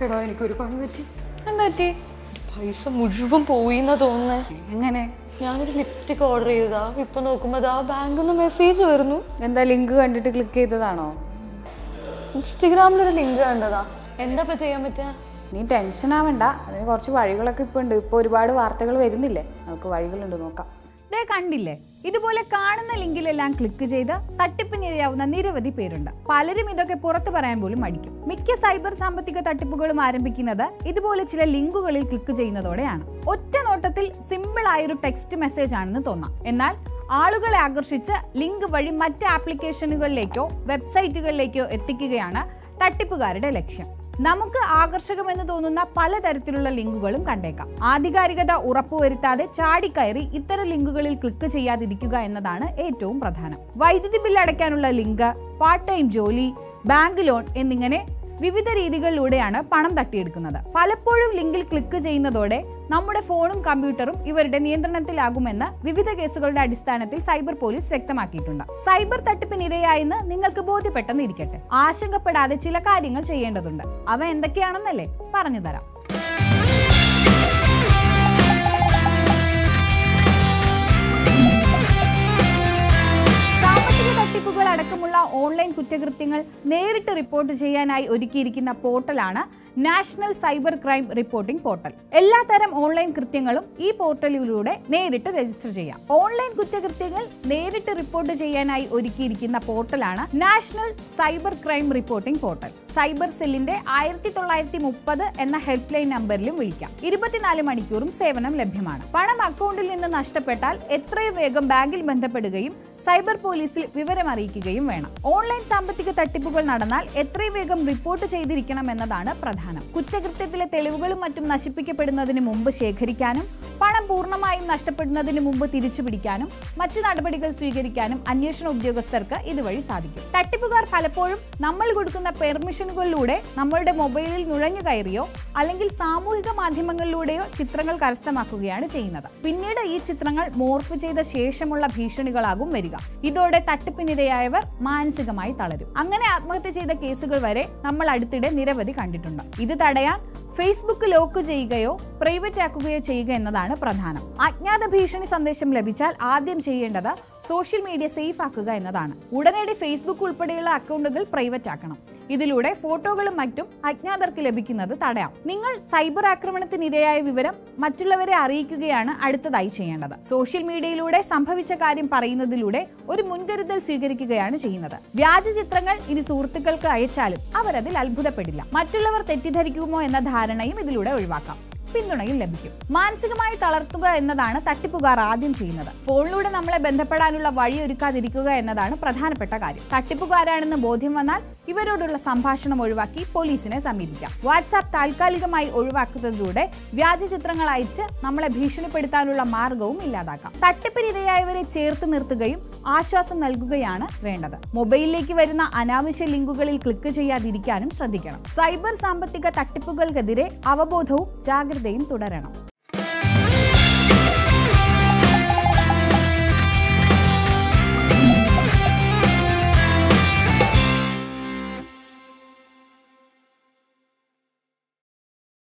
എടാ എനിക്കൊരു പണി പറ്റി എന്താ പറ്റി പൈസ മുഴുവൻ പോയി എന്നാ തോന്നുന്നേ എങ്ങനെ ഞാനൊരു ലിപ്സ്റ്റിക് ഓർഡർ ചെയ്തതാ ഇപ്പൊ നോക്കുമ്പോ ആ ബാങ്കിൽ നിന്ന് മെസ്സേജ് വരുന്നു എന്താ ലിങ്ക് കണ്ടിട്ട് ക്ലിക്ക് ചെയ്തതാണോ ഇൻസ്റ്റഗ്രാമിലൊരു ലിങ്ക് കണ്ടതാ എന്താ ഇപ്പൊ ചെയ്യാൻ പറ്റുക നീ ടെൻഷൻ ആവണ്ട അതിന് കുറച്ച് വഴികളൊക്കെ ഇപ്പൊ ഉണ്ട് ഇപ്പൊ ഒരുപാട് വാർത്തകൾ വരുന്നില്ലേ നമുക്ക് വഴികളുണ്ട് നോക്കാം ദേ കണ്ടില്ലേ ഇതുപോലെ കാണുന്ന ലിങ്കിലെല്ലാം ക്ലിക്ക് ചെയ്ത് തട്ടിപ്പിനിരയാവുന്ന നിരവധി പേരുണ്ട് പലരും ഇതൊക്കെ പുറത്തു പറയാൻ പോലും മടിക്കും മിക്ക സൈബർ സാമ്പത്തിക തട്ടിപ്പുകളും ആരംഭിക്കുന്നത് ഇതുപോലെ ചില ലിങ്കുകളിൽ ക്ലിക്ക് ചെയ്യുന്നതോടെയാണ് ഒറ്റ നോട്ടത്തിൽ സിമ്പിൾ ആയൊരു ടെക്സ്റ്റ് മെസ്സേജ് ആണെന്ന് തോന്നാം എന്നാൽ ആളുകളെ ആകർഷിച്ച് ലിങ്ക് വഴി മറ്റ് ആപ്ലിക്കേഷനുകളിലേക്കോ വെബ്സൈറ്റുകളിലേക്കോ എത്തിക്കുകയാണ് തട്ടിപ്പുകാരുടെ ലക്ഷ്യം നമുക്ക് ആകർഷകമെന്ന് തോന്നുന്ന പലതരത്തിലുള്ള ലിങ്കുകളും കണ്ടേക്കാം ആധികാരികത ഉറപ്പുവരുത്താതെ ചാടിക്കയറി ഇത്തരം ലിങ്കുകളിൽ ക്ലിക്ക് ചെയ്യാതിരിക്കുക എന്നതാണ് ഏറ്റവും പ്രധാനം വൈദ്യുതി ബില്ല് അടയ്ക്കാനുള്ള ലിങ്ക് പാർട്ട് ടൈം ജോലി ബാങ്ക് ലോൺ എന്നിങ്ങനെ വിവിധ രീതികളിലൂടെയാണ് പണം തട്ടിയെടുക്കുന്നത് പലപ്പോഴും ലിങ്കിൽ ക്ലിക്ക് ചെയ്യുന്നതോടെ നമ്മുടെ ഫോണും കമ്പ്യൂട്ടറും ഇവരുടെ നിയന്ത്രണത്തിലാകുമെന്ന് വിവിധ കേസുകളുടെ അടിസ്ഥാനത്തിൽ സൈബർ പോലീസ് വ്യക്തമാക്കിയിട്ടുണ്ട് സൈബർ തട്ടിപ്പിനിരയായെന്ന് നിങ്ങൾക്ക് ബോധ്യപ്പെട്ടെന്ന് ഇരിക്കട്ടെ ആശങ്കപ്പെടാതെ ചില കാര്യങ്ങൾ ചെയ്യേണ്ടതുണ്ട് അവ എന്തൊക്കെയാണെന്നല്ലേ പറഞ്ഞു തരാം സാമ്പത്തിക തട്ടിപ്പുകൾ അടക്കമുള്ള ഓൺലൈൻ കുറ്റകൃത്യങ്ങൾ നേരിട്ട് റിപ്പോർട്ട് ചെയ്യാനായി ഒരുക്കിയിരിക്കുന്ന പോർട്ടലാണ് national cyber crime reporting portal എല്ലാത്തരം ഓൺലൈൻ കൃത്യങ്ങളും ഈ പോർട്ടലിലൂടെ നേരിട്ട് രജിസ്റ്റർ ചെയ്യാം ഓൺലൈൻ കുറ്റകൃത്യങ്ങൾ നേരിട്ട് റിപ്പോർട്ട് ചെയ്യാനായി ഒരുക്കിയിരിക്കുന്ന പോർട്ടലാണ് national cyber crime reporting portal cyber സെല്ലിന്റെ ആയിരത്തി തൊള്ളായിരത്തി മുപ്പത് എന്ന ഹെൽപ്പ് ലൈൻ നമ്പറിലും വിളിക്കാം ഇരുപത്തിനാല് മണിക്കൂറും സേവനം ലഭ്യമാണ് പണം അക്കൗണ്ടിൽ നിന്ന് നഷ്ടപ്പെട്ടാൽ എത്രയും വേഗം ബാങ്കിൽ ബന്ധപ്പെടുകയും സൈബർ പോലീസിൽ വിവരം അറിയിക്കുകയും വേണം ഓൺലൈൻ സാമ്പത്തിക തട്ടിപ്പുകൾ നടന്നാൽ എത്രയും വേഗം റിപ്പോർട്ട് ചെയ്തിരിക്കണം എന്നതാണ് പ്രധാനം കുറ്റകൃത്യത്തിലെ തെളിവുകളും മറ്റും നശിപ്പിക്കപ്പെടുന്നതിന് മുമ്പ് ശേഖരിക്കാനും പണം പൂർണ്ണമായും നഷ്ടപ്പെടുന്നതിന് മുമ്പ് തിരിച്ചുപിടിക്കാനും മറ്റു നടപടികൾ സ്വീകരിക്കാനും അന്വേഷണ ഉദ്യോഗസ്ഥർക്ക് ഇതുവഴി സാധിക്കും തട്ടിപ്പുകാർ പലപ്പോഴും നമ്മൾ കൊടുക്കുന്ന പെർമിഷനുകളിലൂടെ നമ്മളുടെ മൊബൈലിൽ നുഴഞ്ഞു കയറിയോ അല്ലെങ്കിൽ സാമൂഹിക മാധ്യമങ്ങളിലൂടെയോ ചിത്രങ്ങൾ കരസ്ഥമാക്കുകയാണ് ചെയ്യുന്നത് പിന്നീട് ഈ ചിത്രങ്ങൾ മോർഫ് ചെയ്ത ശേഷമുള്ള ഭീഷണികളാകും വരിക ഇതോടെ തട്ടിപ്പിനിരയായവർ മാനസികമായി തളരും അങ്ങനെ ആത്മഹത്യ ചെയ്ത കേസുകൾ വരെ നമ്മൾ അടുത്തിടെ നിരവധി കണ്ടിട്ടുണ്ട് ഇത് തടയാൻ ഫേസ്ബുക്ക് ലോക്ക് ചെയ്യുകയോ പ്രൈവറ്റ് ആക്കുകയോ ചെയ്യുക എന്നതാണ് പ്രധാനം അജ്ഞാത ഭീഷണി സന്ദേശം ലഭിച്ചാൽ ആദ്യം ചെയ്യേണ്ടത് സോഷ്യൽ മീഡിയ സേഫ് ആക്കുക എന്നതാണ് ഉടനടി ഫേസ്ബുക്ക് ഉൾപ്പെടെയുള്ള അക്കൗണ്ടുകൾ പ്രൈവറ്റ് ആക്കണം ഇതിലൂടെ ഫോട്ടോകളും മറ്റും അജ്ഞാതർക്ക് ലഭിക്കുന്നത് തടയാം നിങ്ങൾ സൈബർ ആക്രമണത്തിന് ഇരയായ വിവരം മറ്റുള്ളവരെ അറിയിക്കുകയാണ് അടുത്തതായി ചെയ്യേണ്ടത് സോഷ്യൽ മീഡിയയിലൂടെ സംഭവിച്ച കാര്യം പറയുന്നതിലൂടെ ഒരു മുൻകരുതൽ സ്വീകരിക്കുകയാണ് ചെയ്യുന്നത് വ്യാജ ചിത്രങ്ങൾ ഇനി സുഹൃത്തുക്കൾക്ക് അയച്ചാലും അവരതിൽ അത്ഭുതപ്പെടില്ല മറ്റുള്ളവർ തെറ്റിദ്ധരിക്കുമോ എന്ന ധാരണയും ഇതിലൂടെ ഒഴിവാക്കാം പിന്തുണയും ലഭിക്കും മാനസികമായി തളർത്തുക എന്നതാണ് തട്ടിപ്പുകാർ ആദ്യം ചെയ്യുന്നത് ഫോണിലൂടെ നമ്മളെ ബന്ധപ്പെടാനുള്ള വഴി ഒരുക്കാതിരിക്കുക എന്നതാണ് പ്രധാനപ്പെട്ട കാര്യം തട്ടിപ്പുകാരാണെന്ന് ബോധ്യം വന്നാൽ ഇവരോടുള്ള സംഭാഷണം ഒഴിവാക്കി പോലീസിനെ സമീപിക്കാം വാട്സാപ്പ് താൽക്കാലികമായി ഒഴിവാക്കുന്നതിലൂടെ വ്യാജ ചിത്രങ്ങൾ അയച്ച് നമ്മളെ ഭീഷണിപ്പെടുത്താനുള്ള മാർഗവും ഇല്ലാതാക്കാം തട്ടിപ്പിനിരയായവരെ ചേർത്ത് നിർത്തുകയും ആശ്വാസം നൽകുകയാണ് വേണ്ടത് മൊബൈലിലേക്ക് വരുന്ന അനാവശ്യ ലിങ്കുകളിൽ ക്ലിക്ക് ചെയ്യാതിരിക്കാനും ശ്രദ്ധിക്കണം സൈബർ സാമ്പത്തിക തട്ടിപ്പുകൾക്കെതിരെ അവബോധവും ജാഗ്രതയും തുടരണം